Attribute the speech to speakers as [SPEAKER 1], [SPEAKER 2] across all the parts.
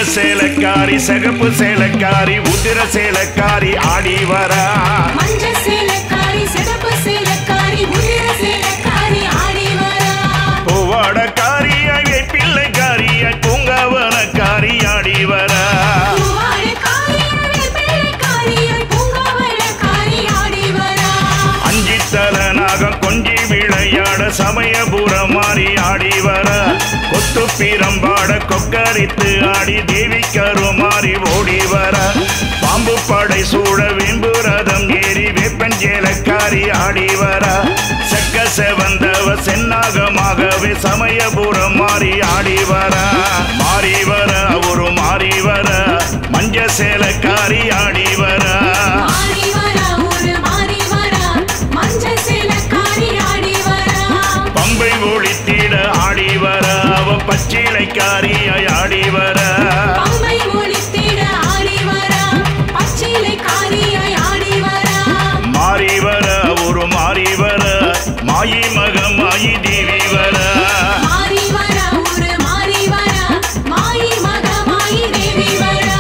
[SPEAKER 1] சேலக்காரி சிகப்பு சேலக்காரி உதிர சேலக்காரி ஆடி வரா
[SPEAKER 2] மஞ்ச சேலக்காரி சிகப்பு சேலக்காரி உதிர சேலக்காரி ஆடி வரா
[SPEAKER 1] பூவாடக்காரியாய் வேப்பிள்ளைக்காரியாய் பூங்காவனக்காரி ஆடி வரா
[SPEAKER 2] பூவாடைக்காரியாய் பிள்ளைக்காரியாய் பூங்காவனக்காரி ஆடி வரா
[SPEAKER 1] அஞ்சி தலனாக கொஞ்சி விளையாட சமயபுரம் மாறி ஆடி வர கொத்து பீரம்பாட கொக்கரித்து ஆடி தேவி கருமாறி ஓடி வர பாம்பு படை சூட வெம்பு ரதம் ஏறி வேப்பஞ்சேலக்காரி ஆடி வர செக்க செவந்தவ சென்னாகமாகவே சமயபுரம் மாறி ஆடி வர மாறி வர ஒரு மாறி வர மஞ்ச சேலக்காரி ஆடி வர
[SPEAKER 2] மாறி வரா ஒரு மாறி வரா மஞ்ச சேலக்காரி ஆடி வரா
[SPEAKER 1] பம்பை ஒளித்திட ஆடி வர அவ பச்சிலைக்காரியாய் ஆடி வர
[SPEAKER 2] பம்பை ஒலித்திட ஆடி வரா பச்சிலைக்காரியாய் ஆடி வரா
[SPEAKER 1] மாறி வர ஒரு மாறி வர மாயி மக மாயி தேவி வர
[SPEAKER 2] மாறி வரா ஒரு மாறி வரா மாயி மக மாயி தேவி வரா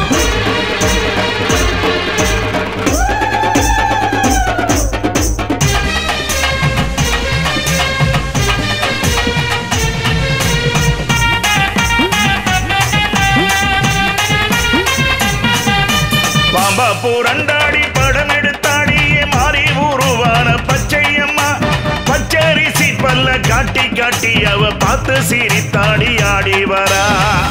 [SPEAKER 1] பாம்பா பூரண்டாடி படம் எடுத்தாடியே மாறி உருவான பச்சையம்மா பச்சரிசி பல்ல காட்டி காட்டி அவ பார்த்து சிரித்தாடி ஆடி வரா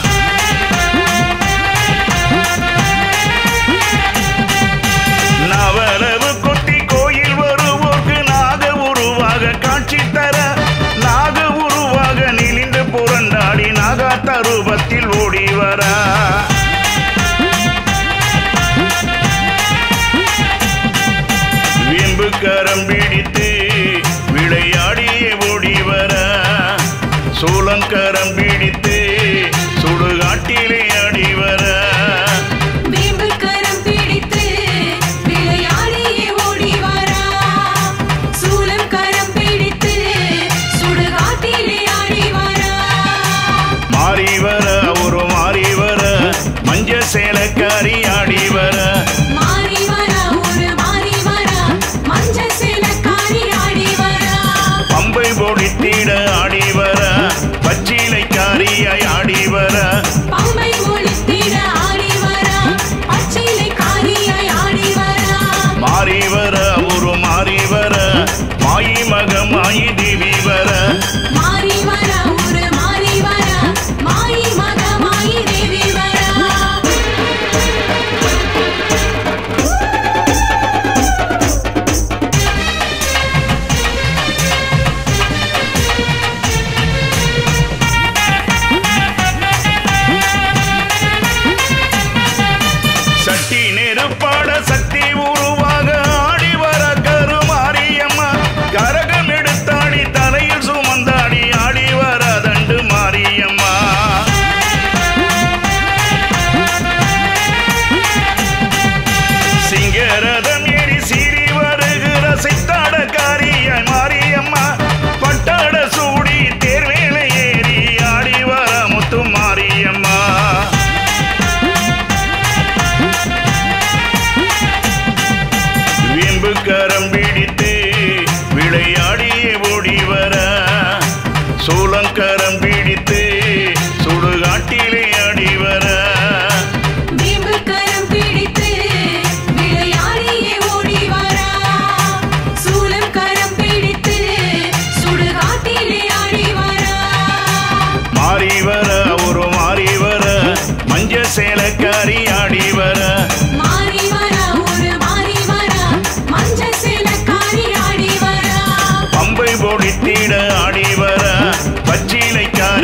[SPEAKER 1] நவலவு குட்டி கோயில் வருவோர்க்கு நாக உருவாக காட்சி தர நாக உருவாக நிலிந்து புரண்டாடி நாகா தருவத்தில் ஓடி வரா வீம்பு கரம் பிடித்து விளையாடியே ஓடி வர சூளங்கரம் பிடித்து சுடுகாட்டிலே ஆடி வர
[SPEAKER 2] வேம்பு கரம் பிடித்து விளையாடியே ஓடி வரா சூலம் கரம் பிடித்து சுடுகாட்டிலே ஆடி வரா
[SPEAKER 1] மாறி வர ஒரு மாறி வர மஞ்ச சேலக்காரி ஆடி வர
[SPEAKER 2] மாறி வரா ஒரு மாறி வரா மஞ்ச சேலக்காரி ஆடி வரா
[SPEAKER 1] பம்பை பொடித்திட ஆடி வர பச்சிலைக்காரியாய் ஆடி வர
[SPEAKER 2] பம்பை ஒலித்திட ஆடி வரா பச்சிலைக்காரியாய் ஆடி வரா
[SPEAKER 1] மாறி வர ஒரு மாறி வர மாயி மக மாயி தேவி வர
[SPEAKER 2] மாறி வரா ஒரு மாறி வரா மாயி மக மாயி தேவி வரா
[SPEAKER 1] சட்டி நெருப்பாட சக்தி உருவாக ஆடி வர கருமாரியம்மா கரகம் எடுத்தாடி தலையில் சுமந்தாடி ஆடி வர தண்டு மாரியம்மா சிங்கரதம் ஏறி சீறி வருகிற சித்தாடக்காரியாய் மாரியம்மா பட்டாட சூடி தேர்வேல ஏறி ஆடி வர முத்து மாரியம்மா வீம்பு கரம் பிடித்து விளையாடியே ஓடி வர சூளங்கரம் பிடித்து சுடுகாட்டிலே ஆடி வர
[SPEAKER 2] வேம்பு கரம் பிடித்து விளையாடியே ஓடி வரா சூலம் கரம் பிடித்து சுடுகாட்டிலே ஆடி வரா
[SPEAKER 1] மாறி வர ஒரு மாறி வர மஞ்ச சேலக்காரி ஆடி வர
[SPEAKER 2] மாறி வரா ஒரு மாறி வரா மஞ்ச சேலக்காரி ஆடி வரா
[SPEAKER 1] பம்பை பொடித்திட ஆடி வர பச்சிலைக்காரி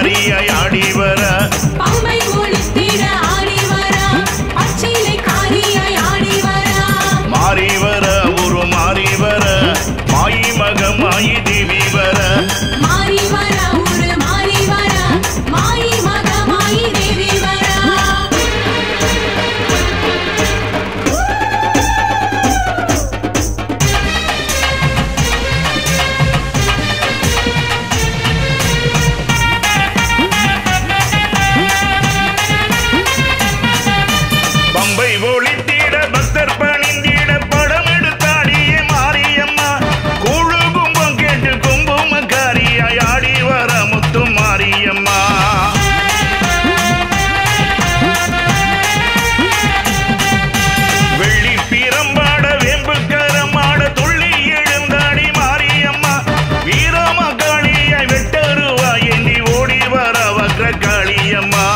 [SPEAKER 1] காரியாய் ஆடி வர
[SPEAKER 2] பம்பை ஒளித்திட ஆடி வரா பச்சிலை காரியாய் ஆடி வரா
[SPEAKER 1] மாறி வர ஒரு மாறி வர மாயி மக மாயி தேவி வர
[SPEAKER 2] மாறி வரா ஒரு மாறி வரா மாயி மக மாயி தேவி வரா
[SPEAKER 1] பம்பை ஒளித்திட பக்தர் பணிந்திட படம் எடுத்தாடியே மாரியம்மா கூழு கும்பம் கேட்டு கும்பும் காரியாய் ஆடி வர முத்து மாரியம்மா வெள்ளி பீரம்பாட வேம்பு கரமாட துள்ளி எழுந்தாடி மாரியம்மா வீரமா காளியாய் வெட்டருவா எண்ணி ஓடி வர வக்ர காளியம்மா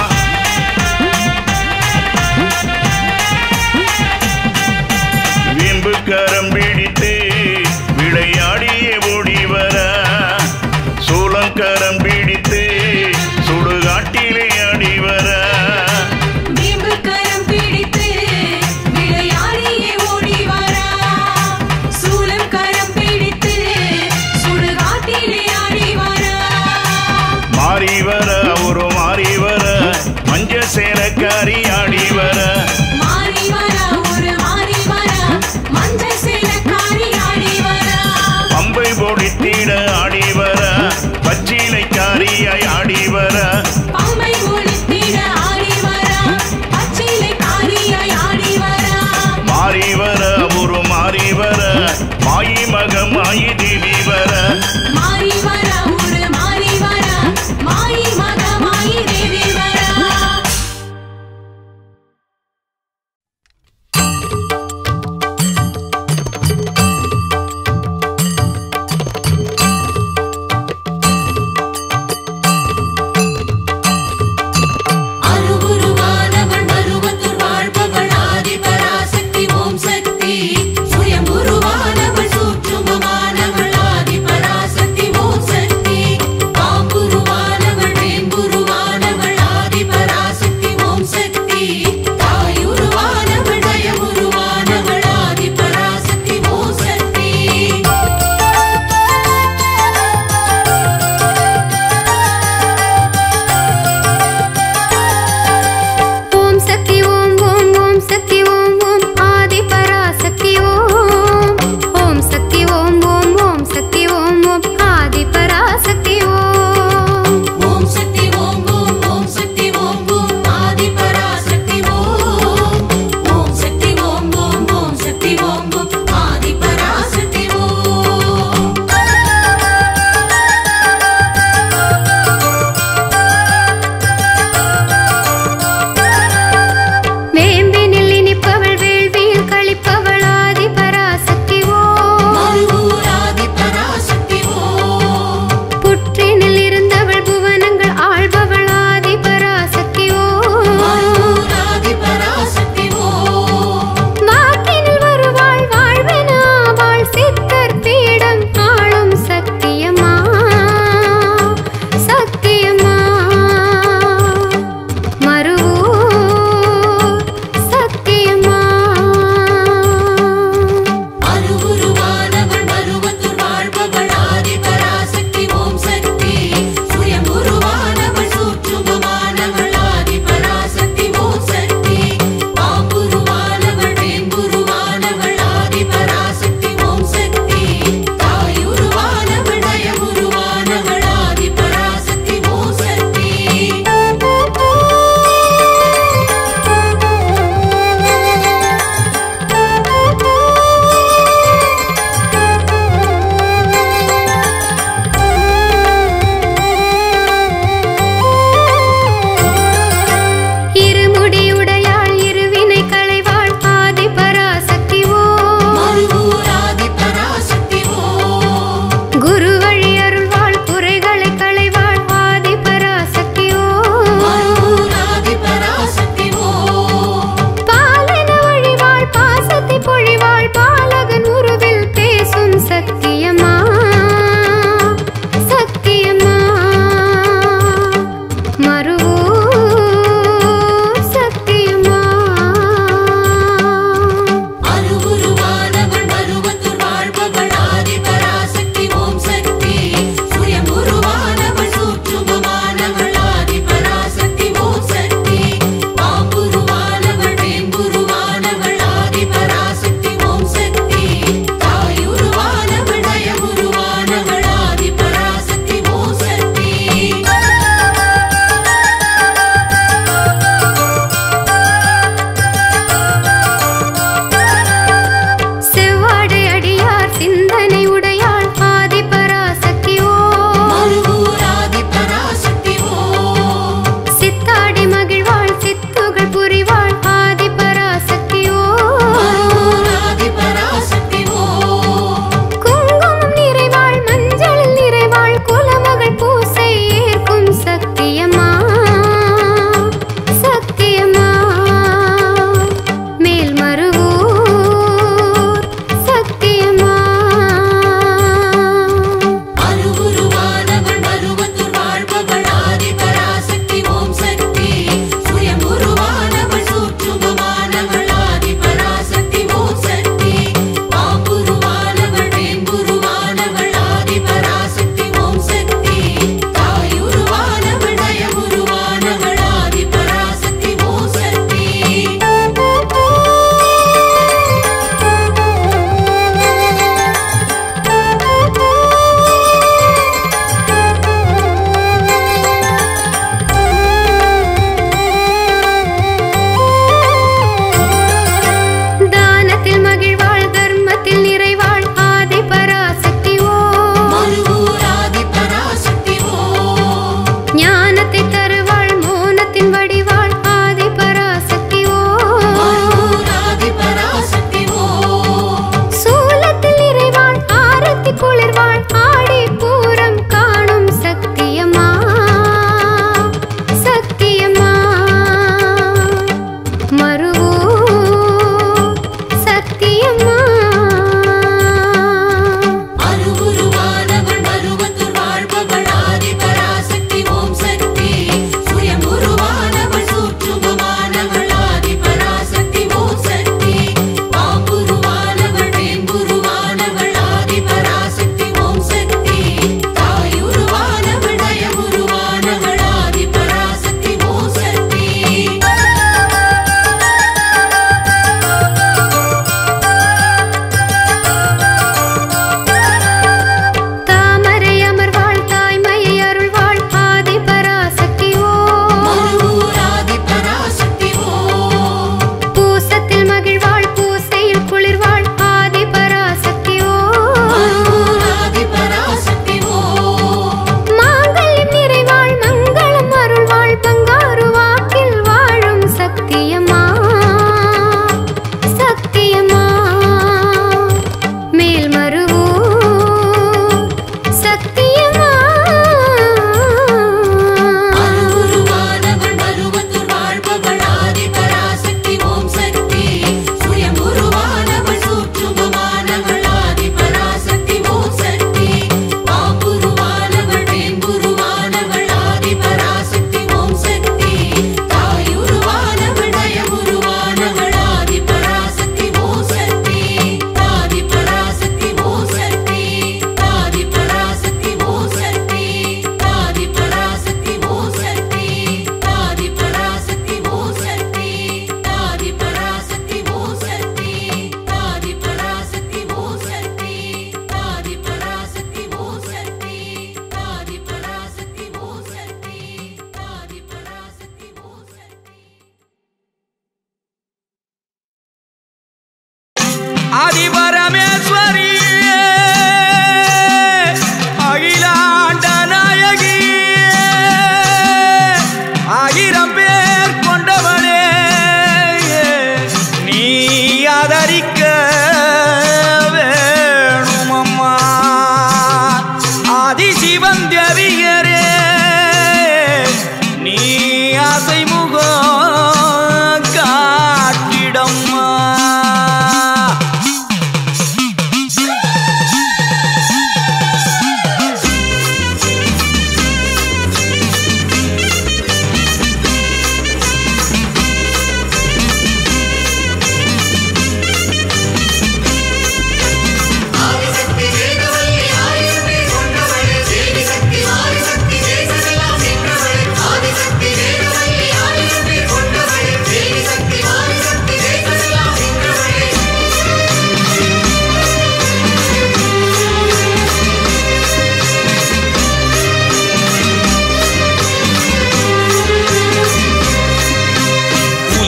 [SPEAKER 1] வேம்பு கரம் பிடித்து விளையாடியே ஓடி வர சூளங்கரம் பிடித்து சுடுகாட்டிலே ஆடி வர
[SPEAKER 2] வேம்பு கரம் பிடித்து விளையாடியே ஓடி வரா சூலம் கரம் பிடித்து சுடுகாட்டிலே ஆடி வரா
[SPEAKER 1] மாறி வர ஒரு மாறி வர மஞ்ச சேலக்காரி ஆடி வர
[SPEAKER 2] மாறி வரா ஒரு மாறி வரா மஞ்சள் சேலக்காரி ஆடி வரா
[SPEAKER 1] பம்பை பொடித்திட ஆடி வர பச்சிலைக்காரியாய் ஆடி வர
[SPEAKER 2] பம்பை ஒளித்திட ஆடி வரா பச்சிலை காரியாய் ஆடி வரா
[SPEAKER 1] மாறி வர ஒரு மாறி வர மாயி மக மாயி தேவி வர
[SPEAKER 2] மாறி வரா ஒரு மாறி வரா மாயி மக மாயி தேவி வரா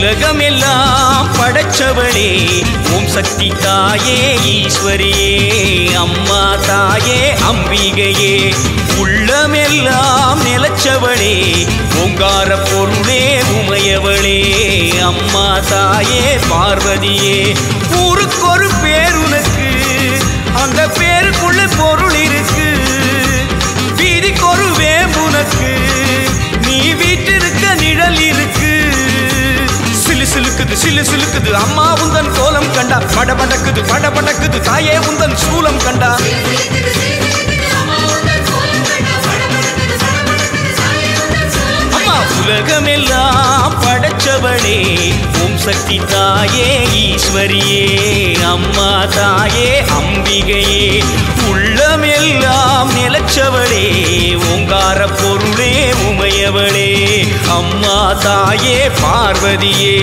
[SPEAKER 3] உலகமெல்லாம் படைச்சவளே ஓம் சக்தி தாயே ஈஸ்வரியே அம்மா தாயே அம்பிகையே உள்ளமெல்லாம் நிலச்சவளே ஓங்கார பொருளே உமையவளே அம்மா தாயே பார்வதியே ஊருக்கொரு பேர் உனக்கு அந்த பேருக்குள்ள பொருள் இருக்கு வீதிக்கொரு வேம்புனக்கு நீ வீட்டிருக்க நிழல் இருக்கு சிலு சிலுக்குது சிலு சிலுக்குது அம்மா உந்தன் கோலம் கண்டா பட படக்குது பட படக்குது தாயே உந்தன் சூலம் கண்டா அம்மா உலகமெல்லாம் படைச்சவளே ஓம் சக்தி தாயே ஈஸ்வரியே அம்மா தாயே அம்பிகையே உள்ளமெல்லாம் நிலச்சவளே ஓங்கார பொருளே உமையவளே அம்மா தாயே பார்வதியே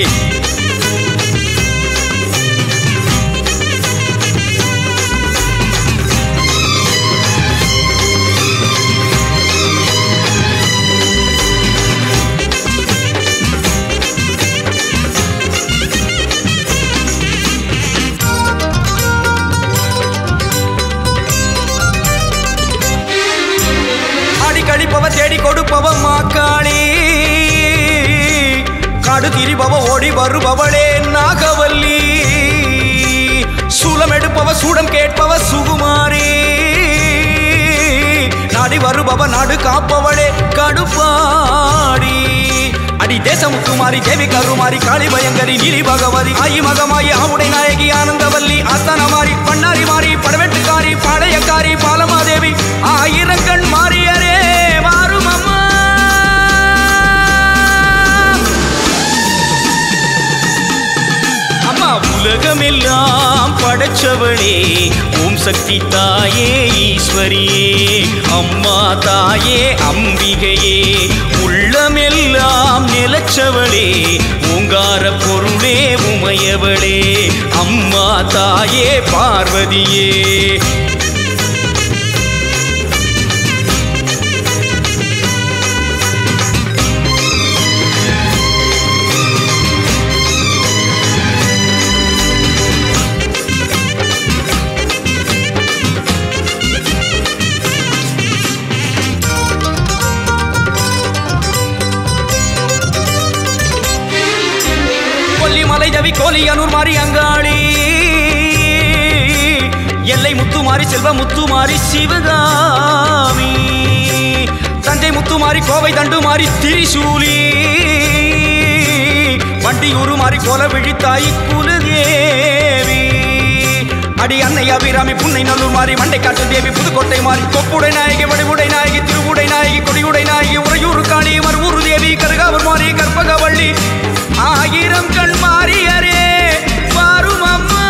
[SPEAKER 3] ஆடி கழிப்பவ தேடி கொடுப்பவ மாக்காளி காடு திரிபவ ஓடி வருபவளே நாகவல்லி சூலம் எடுப்பவ சூடம் கேட்பவ சுகுமாரி நாடி வருபவ நாடு காப்பவளே கடுப்பாடி அடி தேசமுத்துமாரி தேவி கருமாரி காளி பயங்கரி நீலி பகவதி ஆயி மகமாயி ஆவுடை நாயகி ஆனந்தவல்லி அத்தனமாரி பண்ணாரி மாறி படவெட்டுக்காரி பாளையக்காரி பாலமாதேவி ஆயிரங்கண் மாறியரே மாறும் அம்மா அம்மா உலகமெல்லாம் படைச்சவளே ஓம் சக்தி தாயே ஈஸ்வரியே அம்மா தாயே அம்பிகையே உள்ளமெல்லாம் நிலச்சவளே ஓங்கார பொருளே உமையவளே அம்மா தாயே பார்வதியே கொல்லிமலை ஜவி கோலியனூர் மாறி அங்காளி எல்லை முத்துமாரி செல்வ முத்துமாரி சிவகாமி தஞ்சை முத்துமாரி கோவை தண்டுமாரி திரிசூலி வண்டியூரு மாறி கோல விழித்தாய் குலதேவி அடி அன்னை அபிராமி புன்னை நல்லூர் மாறி மண்டை காட்டு தேவி புதுக்கோட்டை மாறி கொப்புடை நாயகி வடிவுடை நாயகி திருவுடை நாயகி கொடியுடை நாயகி உறையூர் காளி மறுவூர் தேவி கருகாவூர் மாறி கற்பகவள்ளி ஆயிரம் கண் மாறியரே வாரும் அம்மா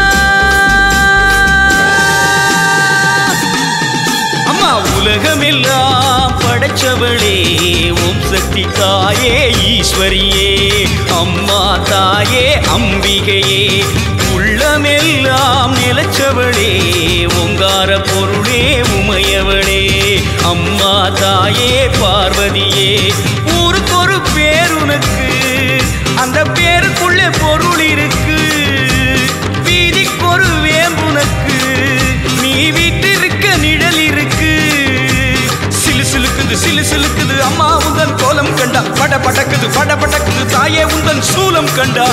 [SPEAKER 3] அம்மா உலகமெல்லாம் படைச்சவளே ஓம் சக்தி தாயே ஈஸ்வரியே அம்மா தாயே அம்பிகையே உள்ளமெல்லாம் நிலச்சவளே ஓங்கார பொருளே உமையவளே அம்மா தாயே பார்வதியே ஊருக்கொரு பேர் உனக்கு அந்த பேருக்குள்ளே பொருள் இருக்கு வீதிக்கொரு வேம்புனக்கு நீ வீட்டிருக்க நிழல் இருக்கு சிலு சிலுக்குது சிலு சிலுக்குது அம்மா உந்தன் கோலம் கண்டா பட படக்குது பட படக்குது தாயே உந்தன் சூலம் கண்டா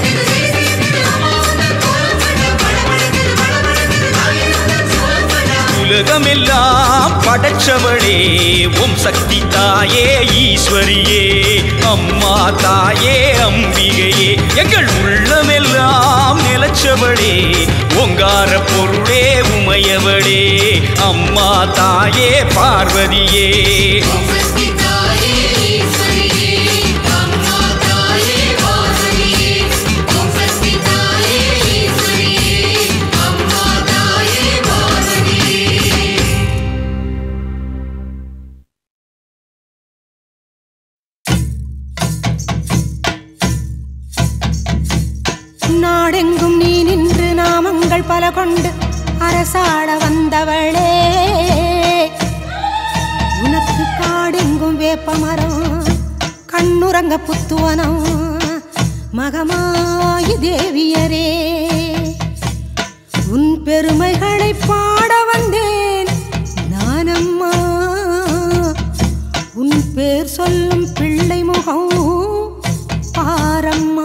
[SPEAKER 3] உலகமெல்லாம் படைச்சவளே ஓம் சக்தி தாயே ஈஸ்வரியே அம்மா தாயே அம்பிகையே எங்கள் உள்ளமெல்லாம் நிலச்சவளே ஓங்கார பொருளே உமையவளே அம்மா தாயே பார்வதியே
[SPEAKER 4] நாடெங்கும் நீ நின்று நாமங்கள் பல கொண்டு அரசாட வந்தவளே உனக்கு காடெங்கும் வேப்ப மரம் கண்ணுறங்க புத்துவனம் மகமாயி தேவியரே உன் பெருமைகளை பாட வந்தேன் நானம்மா உன் பேர் சொல்லும் பிள்ளை முகம் பாரம்மா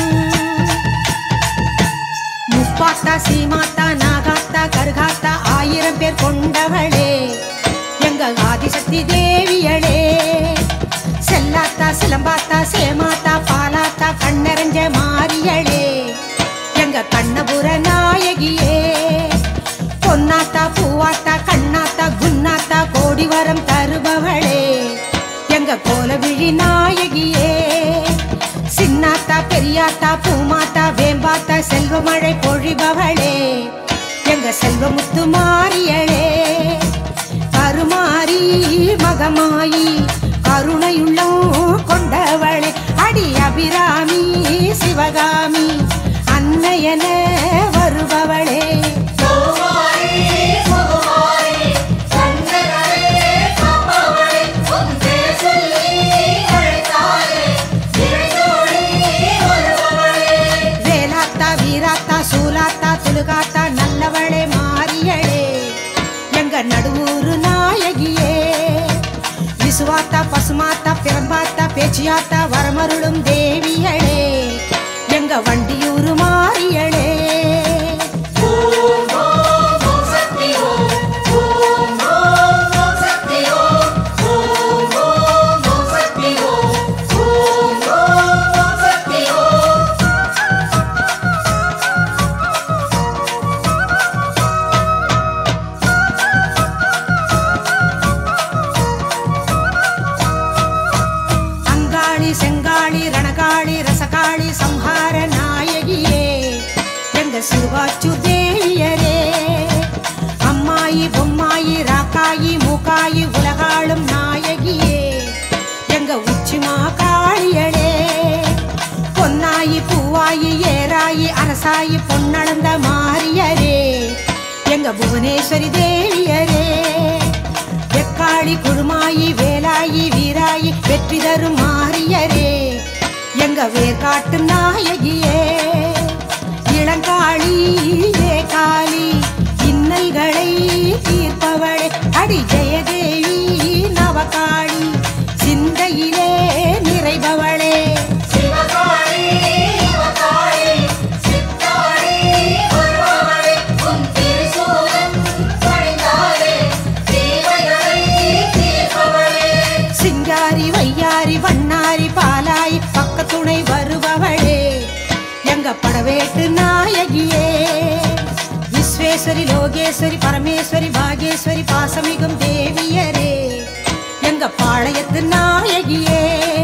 [SPEAKER 4] முப்பாத்தா சீமாத்தா நாகாத்தா கருகாத்தா ஆயிரம் பேர் கொண்டவளே எங்கள் ஆதிசக்தி தேவியளே செல்லாத்தா சிலம்பாத்தா சேமாத்தா பாலாத்தா கண்ணறிஞ்ச மாரியளே எங்க கண்ணபுர நாயகியே பொன்னாத்தா பூவாத்தா கண்ணாத்தா குன்னாத்தா கோடி வரம் தருபவளே எங்க கோலவிழி நாயகியே சின்னாத்தா பெரியாத்தா பூமாத்தா வேம்பாத்தா செல்வமழை பொழிபவளே எங்க செல்வமுத்து மாரியளே கருமாரி மகமாயி கருணையுள்ளம் கொண்டவளே அடி அபிராமி சிவகாமி அன்னையன வருபவளே வேலாத்தா வீராத்தா சூலாத்தா துலுகாத்தா நல்லவளே மாரியளே எங்க நடுவூரு நாயகியே விசுவாத்தா பசுமாத்தா பிரம்பாத்தா பேச்சியாத்தா வரமருளும் தேவியளே எங்க வண்டியூரு மாரியளே அங்காளி செங்காளி ரணகாளி ரசகாளி சம்ஹார நாயகியே எங்க சிறுவாச்சு தேவியரே அம்மாயி பொம்மாயி ராக்காயி மூக்காயி உலகாளும் நாயகியே எங்க உச்சிமா காளியளே பொன்னாயி பூவாயி ஏராயி அரசாயி பொன்னளந்த மாரியரே எங்க புவனேஸ்வரி தேவியரே எக்காளி குழுமாயி வேலாயி வீராயி வெற்றி தரும் மாரியரே எங்க வேர்காட்டு நாயகியே இளங்காளி ஏ காளி இன்னல்களை தீர்ப்பவளே அடி ஜெயதேவி நவகாளி சிந்தையிலே நிறைபவளே சிங்காரி வையாரி வண்ணாரி பாலாய் பக்கத்துணை வருபவளே எங்க படவேட்டு நாயகியே விஸ்வேஸ்வரி லோகேஸ்வரி பரமேஸ்வரி பாகேஸ்வரி பாசமிகும் தேவியரே எங்க பாளையத்து நாயகியே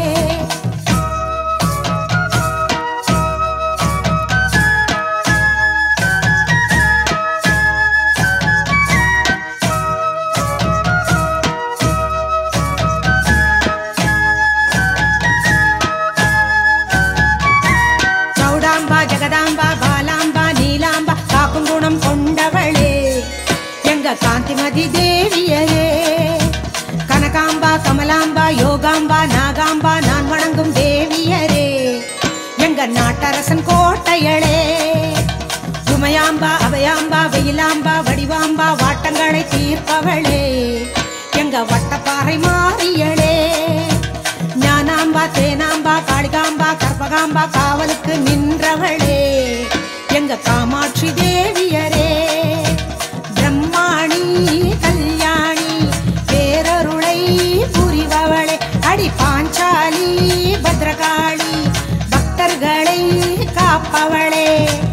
[SPEAKER 4] சௌடாம்பா ஜெகதாம்பா பாலாம்பா நீலாம்பா காக்கும் குணம் கொண்டவளே எங்க காந்திமதி தேவியரே கனகாம்பா கமலாம்பா யோகாம்பா நாகாம்பா நான் வணங்கும் தேவியரே எங்க நாட்டரசன் கோட்டையளே உமையாம்பா அபயாம்பா வெயிலாம்பா வடிவாம்பா வாட்டங்களை தீர்ப்பவளே எங்க வட்டப்பாறை மாறியளே ஞானாம்பா தேனாம்பா காளிகாம்பா கற்பகாம்பா காவலுக்கு நின்றவளே எங்க காமாட்சி தேவியரே பிரம்மாணி கல்யாணி பேரருளை புரிபவளே அடி பாஞ்சாலி பத்ரகாளி பக்தர்களை காப்பவளே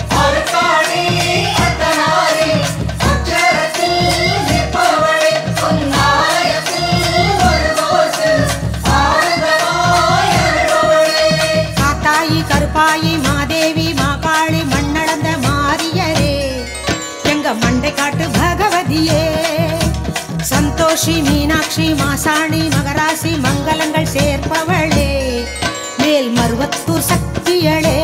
[SPEAKER 4] காத்தாயி கருப்பாயி மாதேவி மாகாளி மண்ணளந்த மாரியரே எங்க மண்டை காட்டு பகவதியே சந்தோஷி மீனாட்சி மாசாணி மகராசி மங்களங்கள் சேர்ப்பவளே மேல் மருவத்தூர் சக்தியளே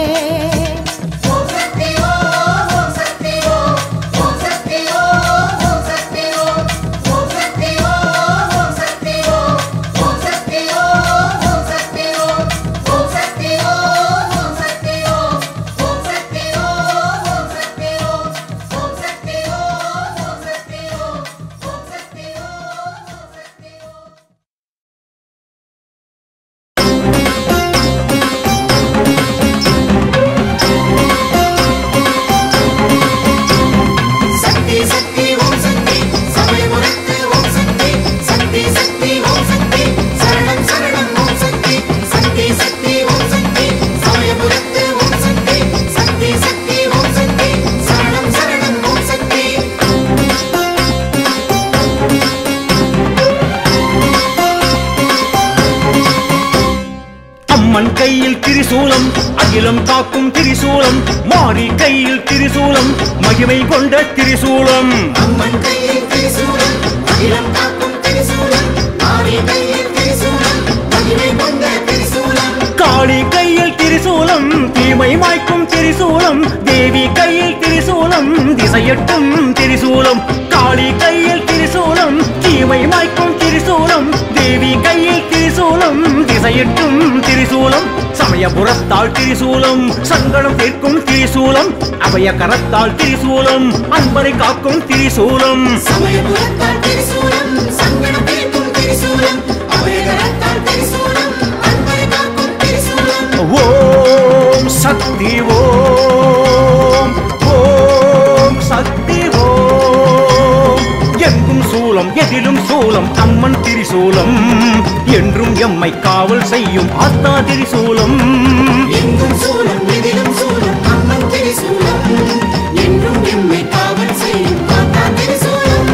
[SPEAKER 5] அம்மன் கையில் திரிசூலம் அகிலம் காக்கும் திரிசூலம் மாறி கையில் திரிசூலம் மகிமை கொண்ட திரிசூலம்
[SPEAKER 6] அம்மன் கையில் திரிசூலம் அகிலம் காக்கும் திரிசூலம் ஆரி கையில் திரிசூலம் மகிமை கொண்ட திரிசூலம்
[SPEAKER 5] காளி கையில் திரிசூலம் தீமை மாய்க்கும் திரிசூலம் தேவி கையில் திரிசூலம் திசையட்டும் திரிசூலம் காளி கையில் திரிசூலம் தீமை மாய்க்கும் திரிசூலம் தேவி கையில் திரிசூலம் திசையட்டும் திரிசூலம் சமயபுரத்தால் திரிசூலம் சங்கடம் தீர்க்கும் திரிசூலம் அபய கரத்தால் திரிசூலம் அன்பரை காக்கும் திரிசூலம்
[SPEAKER 6] சமயபுரத்தால் திரிசூலம் சங்கடம் தீர்க்கும் திரிசூலம் அபயகரத்தால் திரிசூலம் அன்பரை காக்கும் திரிசூலம்
[SPEAKER 5] ஓம் சக்தி ஓம் ஓம் சக்தி ஓம் எங்கும் சூலம் எதிலும் சூலம் அம்மன் திரிசூலம் என்றும் எம்மை காவல் செய்யும் ஆத்தா திரிசூலம்
[SPEAKER 6] எங்கும் சூலம் எதிலும் சூலம் அம்மன் திரிசூலம் என்றும் எம்மை காவல் செய்யும் காத்தா திரிசூலம்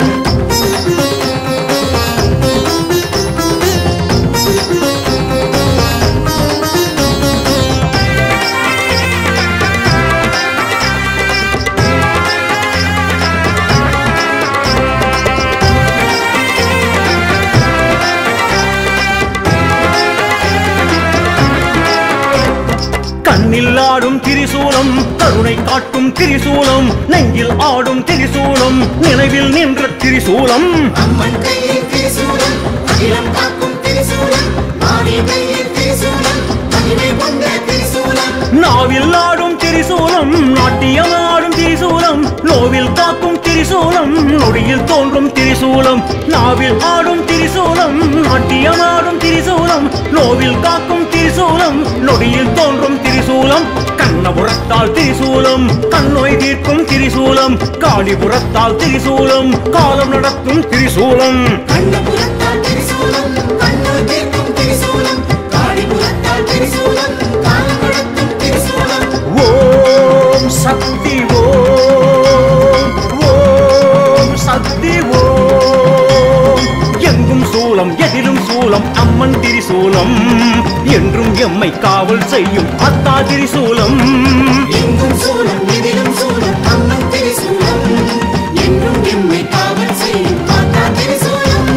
[SPEAKER 5] கண்ணில் ஆடும் திரிசூலம் கருணை காட்டும் திரிசூலம் நெஞ்சில் ஆடும் திரிசூலம் நினைவில் நின்ற திரிசூலம்
[SPEAKER 6] அம்மன் கையில் திரிசூலம் அகிலம் காக்கும் திரிசூலம் ஆரி கையில் திரிசூலம் மகிமை கொண்ட திரிசூலம்
[SPEAKER 5] நாவில் ஆடும் திரிசூலம் நாட்டியம் ஆடும் திரிசூலம் நோவில் காக்கும் திரிசூலம் நொடியில் தோன்றும் திரிசூலம் நாவில் ஆடும் திரிசூலம் நாட்டியம் ஆடும் திரிசூலம் நோவில் காக்கும் திரிசூலம் நொடியில் தோன்றும் திரிசூலம் கண்ணபுரத்தால் திரிசூலம் கண்ணோய் தீர்க்கும் திரிசூலம் காளிபுரத்தால் திரிசூலம் காலம் நடத்தும் திரிசூலம்
[SPEAKER 6] கண்ணபுரத்தால் திரிசூலம் கண்ணூர் தீர்க்கும் திரிசூலம் காளிபுரத்தால் திரிசூலம் காலம் நடத்தும் திரிசூலம்
[SPEAKER 5] ஓம் சக்தி ஓம் ஓம் சக்தி ஓம் எங்கும் சூலம் எதிலும் சூலம் அம்மன் திரிசூலம் என்றும் எம்மை காவல் செய்யும் அத்தா திரிசூலம்
[SPEAKER 6] எங்கும் சூலம் எதிலும் சூலம் அம்மன் திரிசூலம் என்றும் எம்மை காவல் செய்யும் காத்தா திரிசூலம்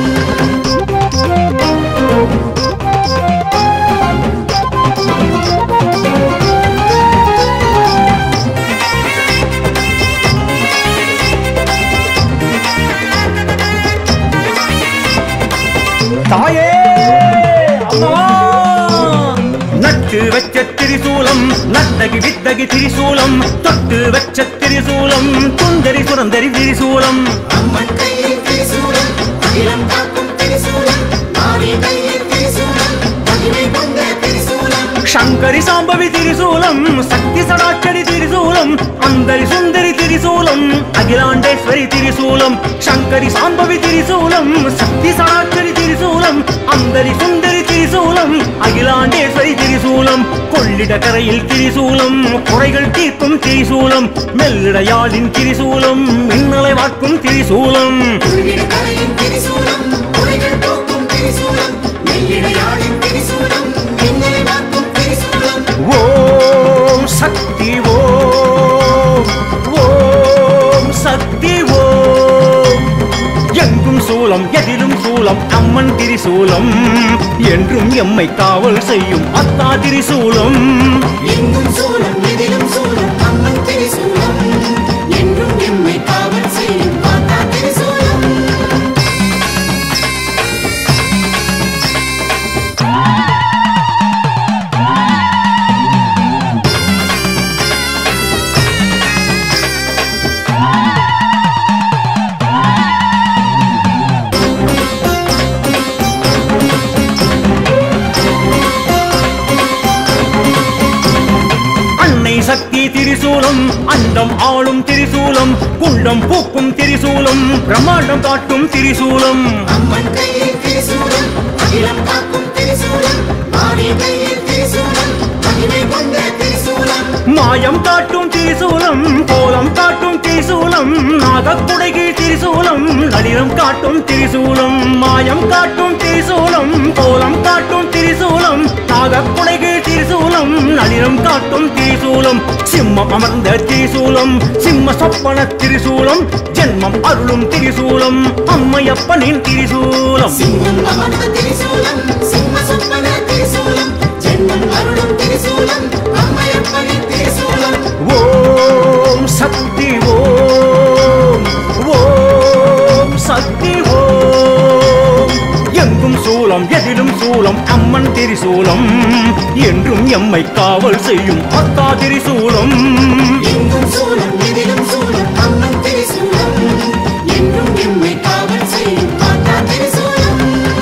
[SPEAKER 5] தாயே அம்மா நட்டு வச்ச திரிசூலம் நட்டகி வித்தகி திரிசூலம் தொட்டு வச்ச திரிசூலம் சுந்தரி சுரந்தரி திரிசூலம்
[SPEAKER 6] அம்மன் கையில் திரிசூலம் அகிலம் காக்கும் திரிசூலம் ஆரி கையில் திரிசூலம் மகிமை கொண்ட திரிசூலம்
[SPEAKER 5] சங்கரி சாம்பவி திரிசூலம் சக்தி சடாட்சரி திரிசூலம் அந்தரி சுந்தரி திரிசூலம் அகிலாண்டேஸ்வரி திரிசூலம் சங்கரி சாம்பவி திரிசூலம் சக்தி சடாட்சரி திரிசூலம் அந்தரி சுந்தரி திரிசூலம் அகிலாண்டேஸ்வரி திரிசூலம் கொள்ளிட கரையில் திரிசூலம் குறைகள் தீர்க்கும் திரிசூலம் மெல்லிடையாளின் திரிசூலம் மின்னலை வார்க்கும் திரிசூலம்
[SPEAKER 6] உள்ளிட கலையின் திரிசூலம் குறைகள் போக்கும் திரிசூலம் மெல்லிடையாளின் திரிசூலம் மின்னலை வாக்கும் திரிசூலம்
[SPEAKER 5] ஓம் சக்தி ஓம் ஓம் சக்தி ஓம் எங்கும் சூலம் எதிலும் சூலம் அம்மன் திரிசூலம் என்றும் எம்மை காவல் செய்யும் அத்தா திரிசூலம்
[SPEAKER 6] எங்கும் சூலம் எதிலும் சூலம் அம்மன் திரிசூலம் என்றும் எம்மை காவல் செய்யும் காத்தா திரிசூலம்
[SPEAKER 5] அன்னை சக்தி திரிசூலம் அண்டம் ஆளும் திரிசூலம் குண்டம் பூக்கும் திரிசூலம் பிரம்மாண்டம் காட்டும் திரிசூலம்
[SPEAKER 6] அம்மன் கையில் திரிசூலம் அகிலம் காக்கும் திரிசூலம் ஆரி கையில் திரிசூலம் மகிமை கொண்ட திரிசூலம்
[SPEAKER 5] மாயம் காட்டும் திரிசூலம் கோலம் காட்டும் திரிசூலம் நாகக்குடைகி திரிசூலம் நளினம் காட்டும் திரிசூலம் மாயம் காட்டும் திரிசூலம் கோலம் காட்டும் திரிசூலம் நாகக்குடை திரிசூலம் நளினம் காட்டும் திரிசூலம் சிம்மம் அமர்ந்த திரிசூலம் சிம்ம சொப்பன திரிசூலம் ஜென்மம் அருளும் திரிசூலம் அம்மையப்பனின் திரிசூலம்
[SPEAKER 6] சிங்கம் அமர்ந்த திரிசூலம் சிம்ம சொப்பன திரிசூலம் ஜென்மம் அருளும் திரிசூலம் அம்மையப்பனின் திரிசூலம்
[SPEAKER 5] ஓம் சக்தி ஓம் ஓம் சக்தி ஓம் எங்கும் சூலம் எதிலும் சூலம் அம்மன் திரிசூலம் என்றும் எம்மை காவல் செய்யும் அத்தா திரிசூலம்
[SPEAKER 6] எங்கும் சூலம் எதிலும் சூலம் அம்மன் திரிசூலம் என்றும் எம்மை காவல் செய்யும் காத்தா திரிசூலம்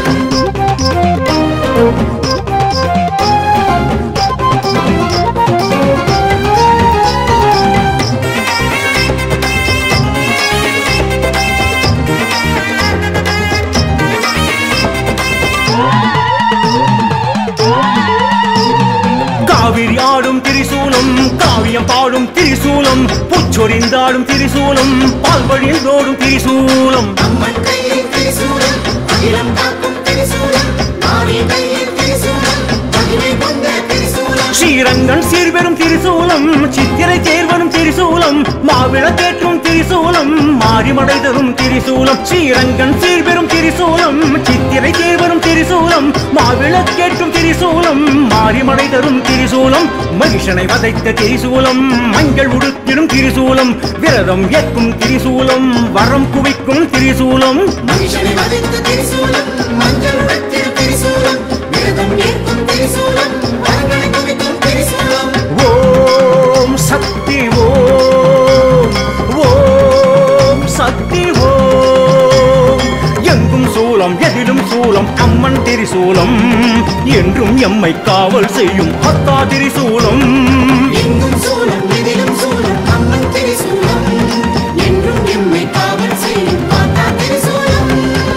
[SPEAKER 5] காவிரி ஆடும் திரிசூலம் காவியம் பாடும் திரிசூலம் புச்சொரிந்தாடும் திரிசூலம் பால் வழிந்தோடும் திரிசூலம்
[SPEAKER 6] அம்மன் கையில் திரிசூலம் அகிலம் காக்கும் திரிசூலம் மாறி கையில் திரிசூலம் மகிமை கொண்ட திரிசூலம்
[SPEAKER 5] ஸ்ரீரங்கன் சீர்பெரும் திரிசூலம் சித்திரை தேர்வரும் திரிசூலம் மாவிளக்கேற்றும் திரிசூலம் மாரிமடை தரும் திரிசூலம் ஸ்ரீரங்கன் சீர்பெரும் திரிசூலம் சித்திரை தேர்வரும் திரிசூலம் மாவிளக்கேற்றும் திரிசூலம் மாரிமடை தரும் திரிசூலம் மகிஷனை வதைத்த திரிசூலம் மஞ்சள் உடுத்திடும் திரிசூலம் விரதம் ஏற்கும் திரிசூலம் வரம் குவிக்கும் திரிசூலம்
[SPEAKER 6] மனுஷனை வதைத்த திரிசூலம் மஞ்சள் உடத்தில் திரிசூலம் விரதம் ஏற்கும் திரிசூலம் வரங்களை குவிக்கும் திரிசூலம்
[SPEAKER 5] ஓம் சக்தி ஓம் ஓம் சக்தி ஓம் எங்கும் சூலம் எதிலும் சூலம் அம்மன் திரிசூலம் என்றும் எம்மை காவல் செய்யும் அத்தா திரிசூலம்
[SPEAKER 6] எங்கும் சூலம் எதிலும் சூலம் அம்மன் திரிசூலம் என்றும் எம்மை காவல் செய்யும் காத்தா திரிசூலம்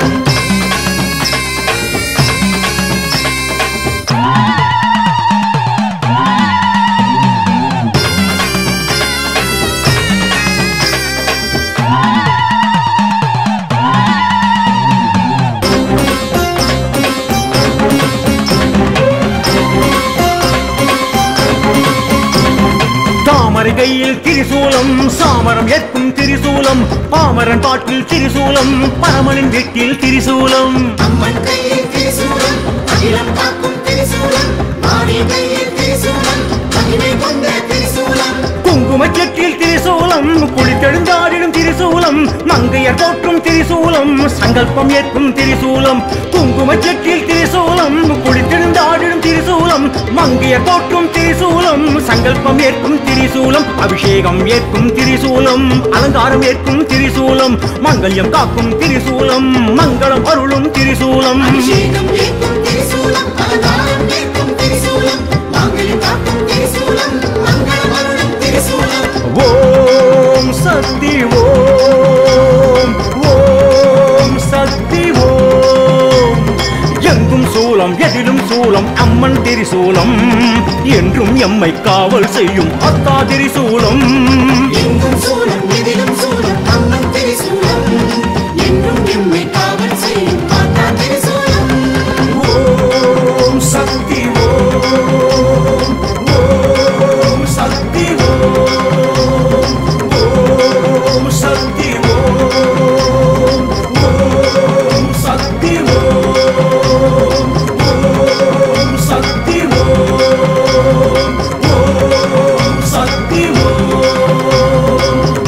[SPEAKER 5] தாமரை கையில் திரிசூலம் சாமரம் ஏற்கும் திரிசூலம் பாமரன் பாட்டில் திரிசூலம் பரமனின் வீட்டில் திரிசூலம்
[SPEAKER 6] அம்மன் கையில் திரிசூலம் அகிலம் காக்கும் திரிசூலம் மாறி கையில் திரிசூலம் மகிமை கொண்ட திரிசூலம்
[SPEAKER 5] குங்குமச் செட்டில் திரிசூலம் குளித்தெழுந்தாடிடும் திரிசூலம் மங்கையர் போற்றும் திரிசூலம் சங்கல்பம் ஏற்கும் திரிசூலம் குங்குமச் செட்டில் திரிசூலம் குளித்தெழுந்தாடிடும் திரிசூலம் மங்கையர் போற்றும் திரிசூலம் சங்கல்பம் ஏற்கும் திரிசூலம் அபிஷேகம் ஏற்கும் திரிசூலம் அலங்காரம் ஏற்கும் திரிசூலம் மங்கல்யம் காக்கும் திரிசூலம் மங்களம் அருளும் திரிசூலம்
[SPEAKER 6] அபிஷேகம் ஏற்கும் திரிசூலம் அலங்காரம் ஏற்கும் திரிசூலம் மாங்கல்யம் காக்கும் திரிசூலம் மங்களம் அருளும் திரிசூலம்
[SPEAKER 5] ஓம் சக்தி ஓம் ஓம் சக்தி ஓம் எங்கும் சூலம் எதிலும் சூலம் அம்மன் திரிசூலம் என்றும் எம்மை காவல் செய்யும் அத்தா திரிசூலம்
[SPEAKER 6] எங்கும் சூலம் எதிலும் சூலம் அம்மன் திரிசூலம் என்றும் எம்மை காவல் செய்யும் காத்தா திரிசூலம்
[SPEAKER 5] ஓம் சக்தி ஓம் ஓம் சக்தி ஓம் ஓம் சக்தி ஓம் ஓம் சக்தி ஓம் ஓம் சக்தி ஓம் ஓம் சக்தி ஓம்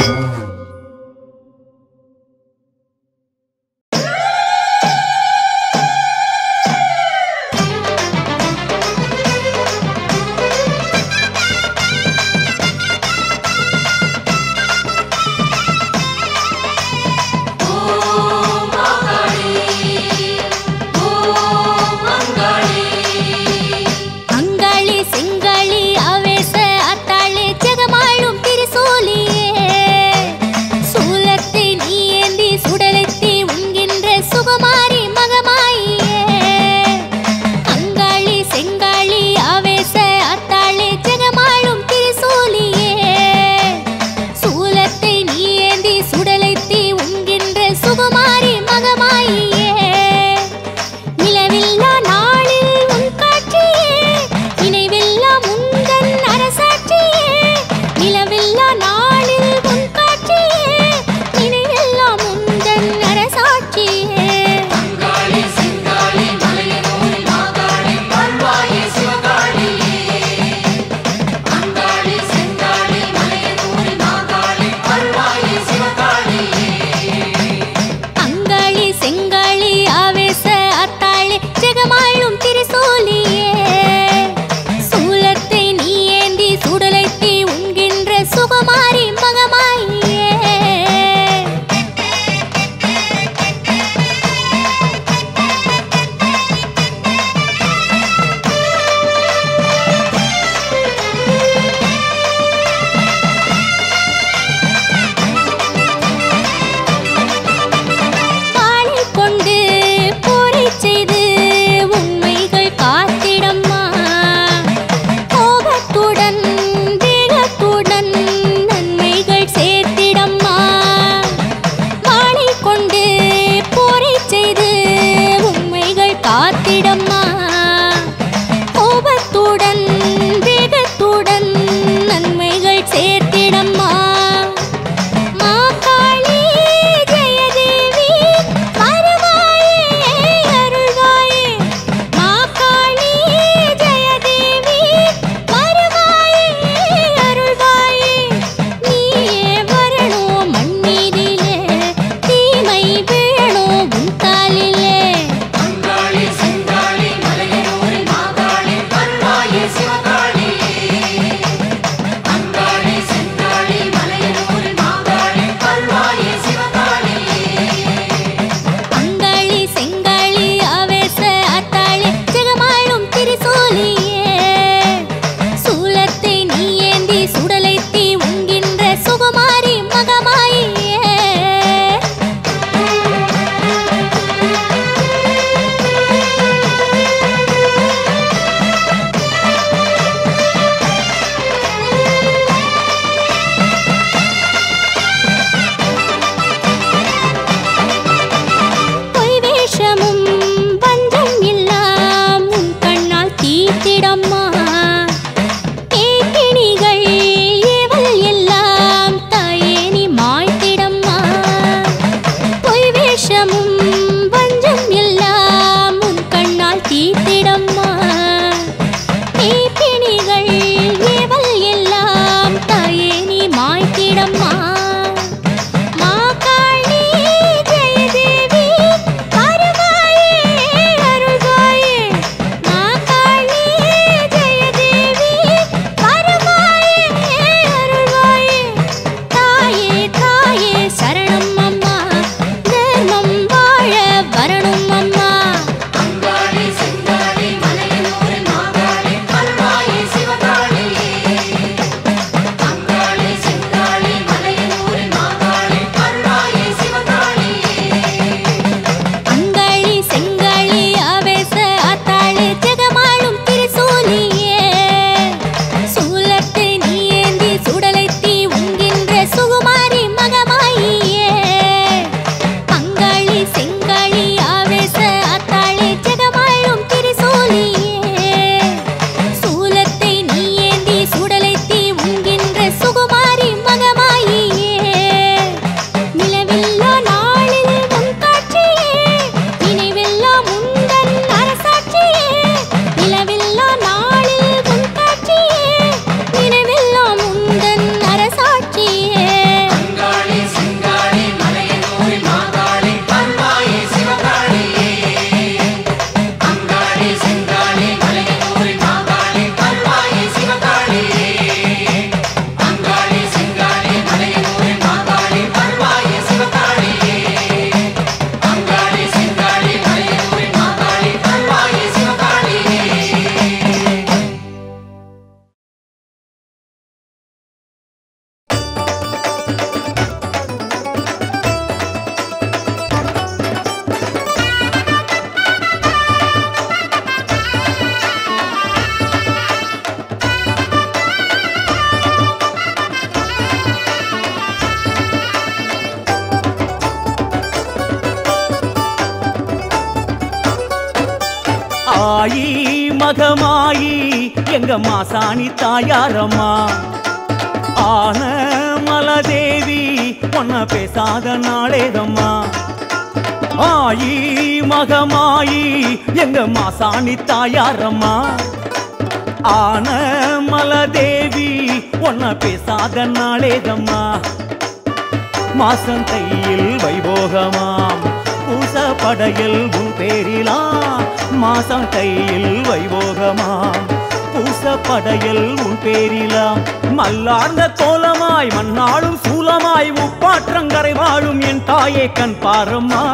[SPEAKER 5] மகமாயி எங்க மாசாணி தாயாரம்மா ஆன மலதேவி பொன்ன பேசாத நாளேதம்மா ஆயி மகமாயி எங்க மாசாணி தாயாரம்மா ஆன மலதேவி பொன்ன பேசாத நாளேதம்மா மாசம் கையில் வைபோகமாம் பூச படையில் உன் பேரிலாம் மாசம் கையில் வைபோகமாம் பூச படையில் உன் பேரிலாம் மல்லார்ந்த கோலமாய் மண்ணாளும் சூலமாய் உப்பாற்றங்கரை வாழும் என் தாயே கண் பாரம்மா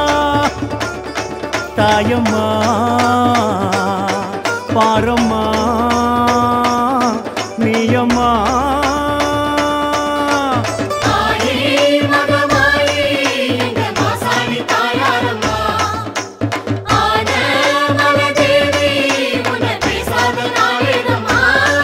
[SPEAKER 5] தாயம்மா பாரம்மா நீயம்மா
[SPEAKER 6] ஆயே மகமாயே எங்க மாசாணி தாயாரம்மா ஆன மலதேவி உன்னை பேசாத நாளேதம்மா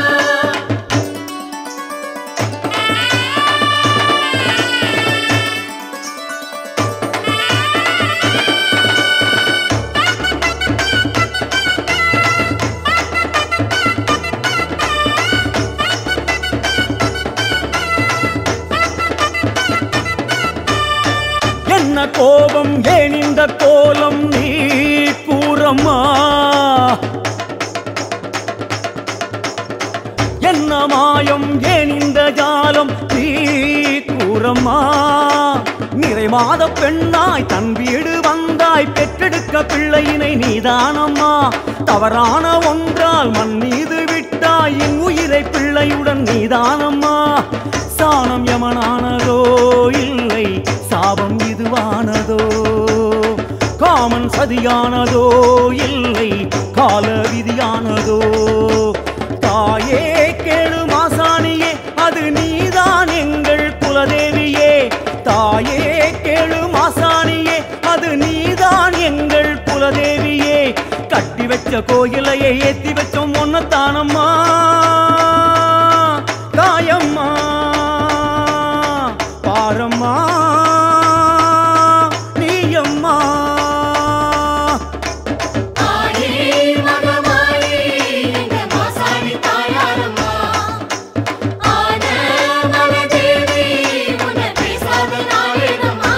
[SPEAKER 5] என்ன கோபம் ஏன் இந்த கோலம் நீ கூறம்மா என்ன மாயம் ஏன் இந்த ஜாலம் நீ கூறம்மா நிறைமாத பெண்ணாய் தன் வீடு வந்தாய் பெற்றெடுக்க பிள்ளையினை நீதானம்மா தவறான ஒன்றால் மண் மீது விட்டாய் என் உயிரை பிள்ளையுடன் நீதானம்மா சாணம் யமனானதோ இல்லை சாபம் இதுவானதோ காமன் சதியானதோ இல்லை கால விதியானதோ தாயே கேளு மாசாணியே அது நீதான் எங்கள் குலதேவியே தாயே கேளு மாசாணியே அது நீதான் எங்கள் குலதேவியே கட்டி வச்ச கோயிலையே ஏத்தி வச்சோம் ஒன்னத்தானம்மா தாயம்மா பாரம்மா நீயம்மா
[SPEAKER 6] ஆயே மகமாயே எங்க மாசாணி தாயாரம்மா ஆன மலதேவி உன்னை பேசாத நாளேதம்மா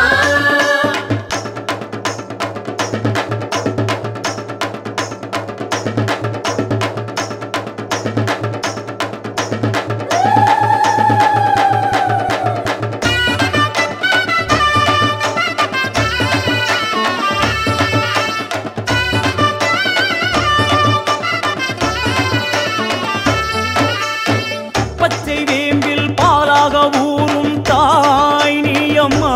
[SPEAKER 5] பச்சை வேம்பில் பாலாக ஊறும் தாய் நீயம்மா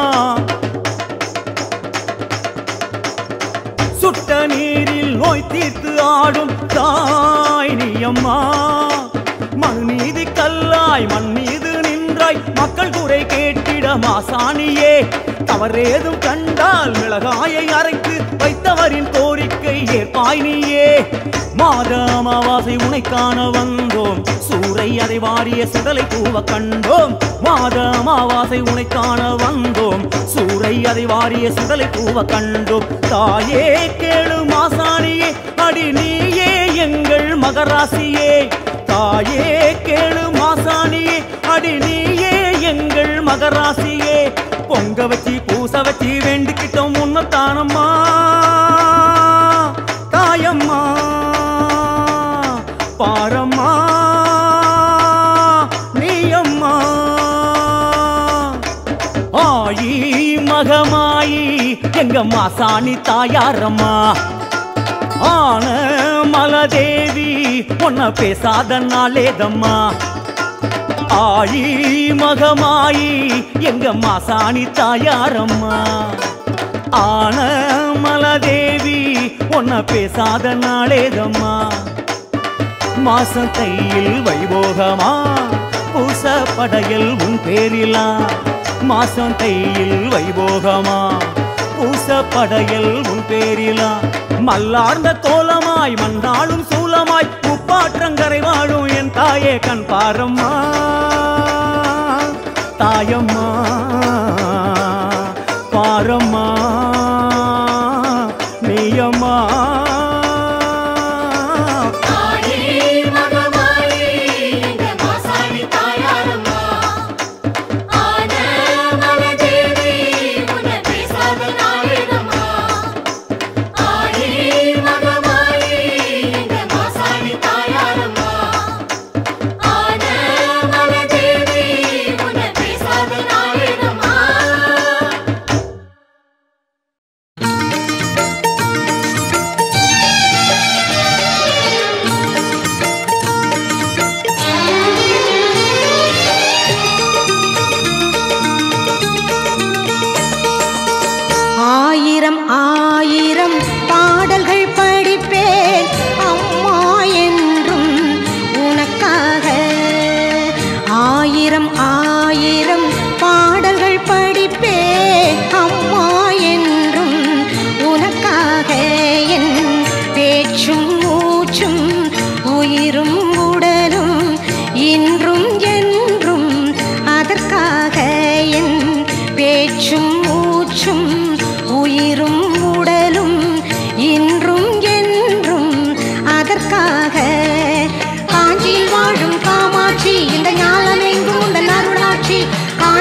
[SPEAKER 5] சுட்ட நீரில் நோய் தீர்த்து ஆடும் தாய் நீயம்மா மண் மீது கல்லாய் மண் மீது நின்றாய் மக்கள் குறை கேட்டிட மாசாணியே தவறேதும் கண்டால் மிளகாயை அரைத்து வைத்தவரின் கோரிக்கை ஏற்பாய் நீயே மாத அமாவாசை உனை காண வந்தோம் சூறை அதை வாரிய சுடலை பூவ கண்டோம் மாத அமாவாசை உனை காண வந்தோம் சூறை அதை வாரிய சுடலை பூவ கண்டோம் தாயே கேளு மாசாணியே அடி நீயே எங்கள் மகராசியே தாயே கேளு மாசாணியே அடி நீயே எங்கள் மகராசியே பொங்க வச்சு பூச வச்சு வேண்டிக்கிட்டோம் உன்னத்தானம்மா தாயம்மா பாரம்மா நீயம்மா ஆயி மகமாயி எங்க மாசாணி தாயாரம்மா ஆன மலதேவி பொன்ன பேசாத நாளேதம்மா ஆயி மகமாயி எங்க மாசாணி தாயாரம்மா ஆன மலதேவி பொன்ன பேசாத நாளேதம்மா மாசம் கையில் வைபோகமா பூச படையில் உன் பேரிலா மாசம் கையில் வைபோகமா பூச படையில் உன் பேரிலா மல்லார்ந்த கோலமாய் மண்ணாளும் சூலமாய் முப்பாற்றங்கரை வாழும் என் தாயே கண் பாரம்மா தாயம்மா பாரம்மா நீயம்மா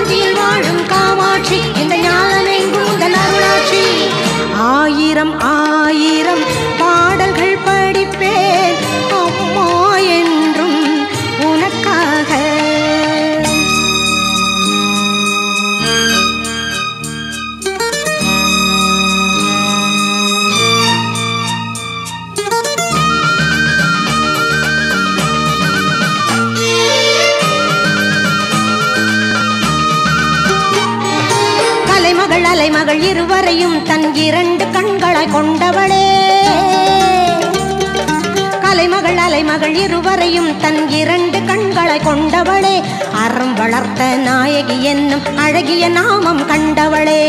[SPEAKER 4] காஞ்சியில் வாழும் காமாட்சி இந்த ஞானமெங்கும் உந்தன் அருளாட்சி ஆயிரம் ஆயிரம் பாடல்கள் படிப்பேன் அம்மா என்றும் உனக்காக கலைமகள் அலைமகள் இருவரையும் தன் இரண்டு கண்களாய் கொண்டவளே கலைமகள் அலைமகள் இருவரையும் தன் இரண்டு கண்களாய் கொண்டவளே அறம் வளர்த்த நாயகி என்னும் அழகிய நாமம் கண்டவளே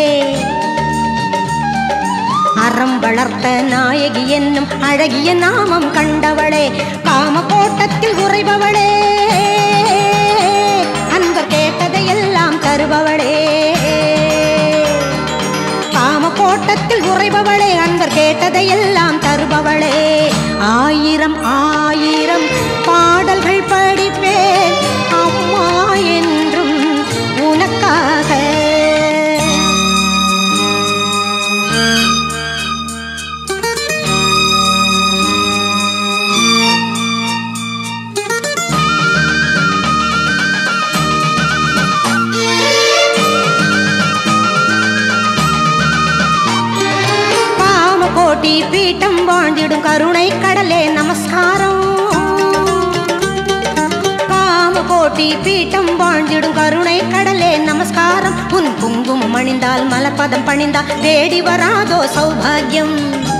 [SPEAKER 4] அறம் வளர்த்த நாயகி என்னும் அழகிய நாமம் கண்டவளே காம கோட்டத்தில் உறைபவளே அன்பர் கேட்டதையெல்லாம் தருபவளே காம கோட்டத்தில் உறைபவளே அன்பர் கேட்டதையெல்லாம் தருபவளே ஆயிரம் ஆயிரம் பாடல்கள் படிப்பேன் அம்மா என்றும் உனக்காக காமகோட்டி பீட்டம் வாழ்ந்திடும் கருணை கடலே நமஸ்காரம் காமகோட்டி பீட்டம் வாழ்ந்திடும் கருணை கடலே நமஸ்காரம் உன் குங்குமம் அணிந்தால் மலப்பதம் பணிந்தால் தேடி வராதோ சௌபாகியம்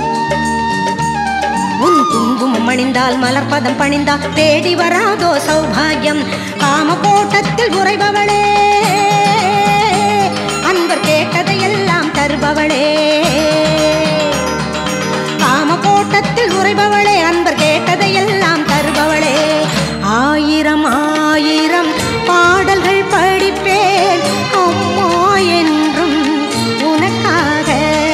[SPEAKER 4] உன் குங்குமம் அணிந்தால் மலர்பதம் பணிந்தால் தேடி வராதோ சௌபாகியம் காமகோட்டத்தில் உறைபவளே அன்பர் கேட்டதையெல்லாம் தருபவளே காமகோட்டத்தில் உறைபவளே அன்பர் கேட்டதையெல்லாம் தருபவளே ஆயிரம் ஆயிரம் பாடல்கள் படிப்பேன் அம்மா என்றும் உனக்காக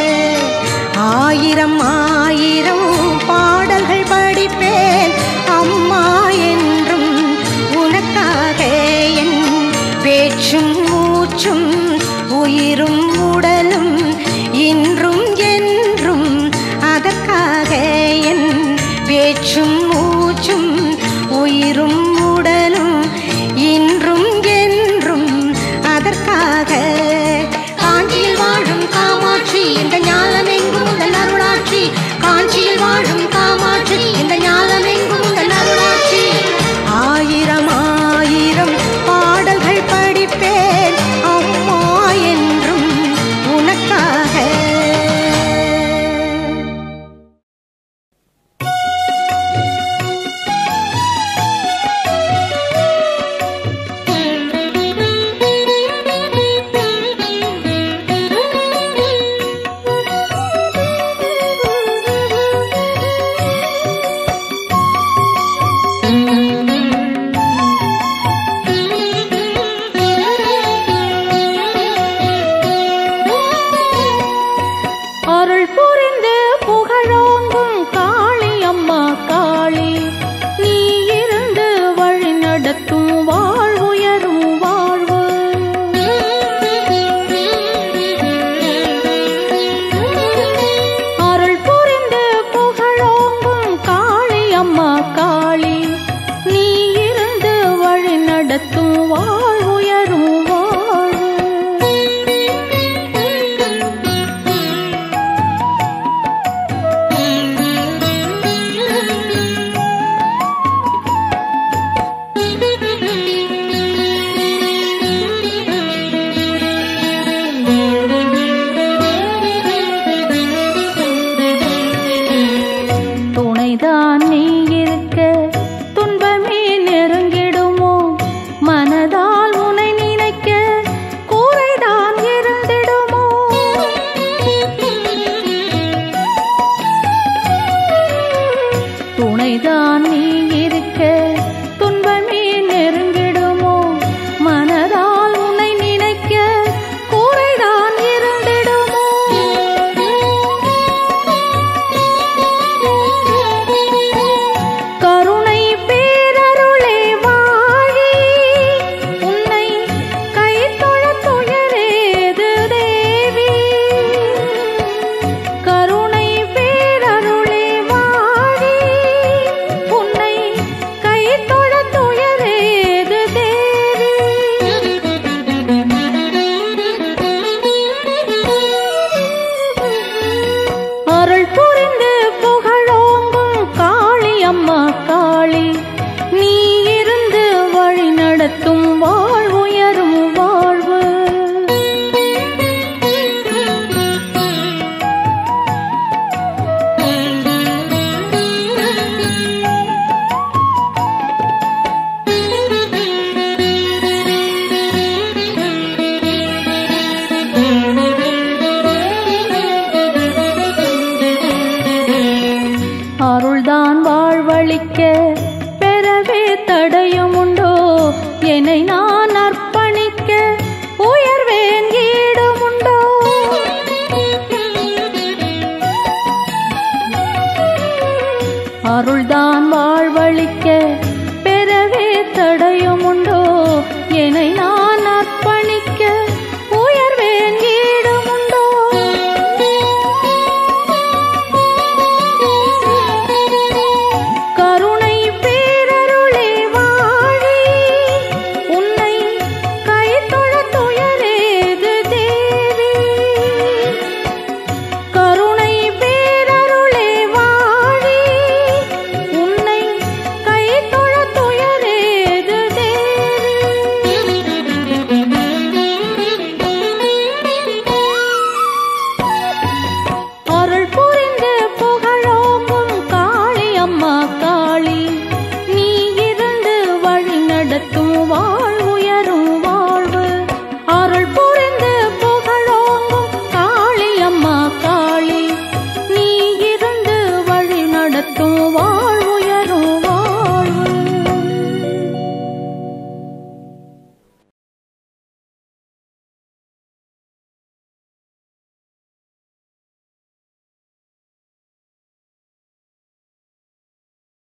[SPEAKER 4] ஆயிரம் ஆயிரம் பாடல்கள் படிப்பேன் அம்மா என்றும் உனக்காக என் பேச்சும் மூச்சும் உயிரும் உடலும் இன்றும் என்றும் அதற்காக என் பேச்சும் மூச்சும் உயிரும் உடலும் இன்றும் என்றும் அதற்காக காஞ்சியில் வாழும் காமாட்சி இந்த ஞானமெங்கும் உங்கள் அருளாட்சி காஞ்சியில் வாழும் காமாட்சி இந்த ஞானமெங்கும் உங்கள் அருளாட்சி ஆயிரம் ஆயிரம் பாடல்கள் படிப்பேன் அம்மா என்றும் உனக்காக
[SPEAKER 7] அருள் புரிந்து புகழோங்கும் காளி அம்மா காளி நீ இருந்து வழி நடத்தும் வாழ்வுயரும் வாழ்வு அருள் புரிந்து புகழோங்கும் காளி அம்மா காளி நீ இருந்து வழி நடத்தும் வாழ்வுயரும் வாழ்வு துணைதான் நீ இருக்க துன்பமே நெருங்கிடுமோ மனதால் உனை நினைக்க கூரைதான் இருந்திடுமோ துணைதான் நீ இருக்க துன்பமே நெருங்கிடுமோ மனதால் உன்னை நினைக்க கூரைதான் இருந்திடுமோ கருணை பேரருளே வாழி உன்னை கை தொழ தடையும் உண்டோ என்னை நான் அர்ப்பணிக்க உயர்வேன் ஈடுமுண்டோ அருள்தான் வாழ்வழிக்க பெறவே தடையும் உண்டோ என்னை நான்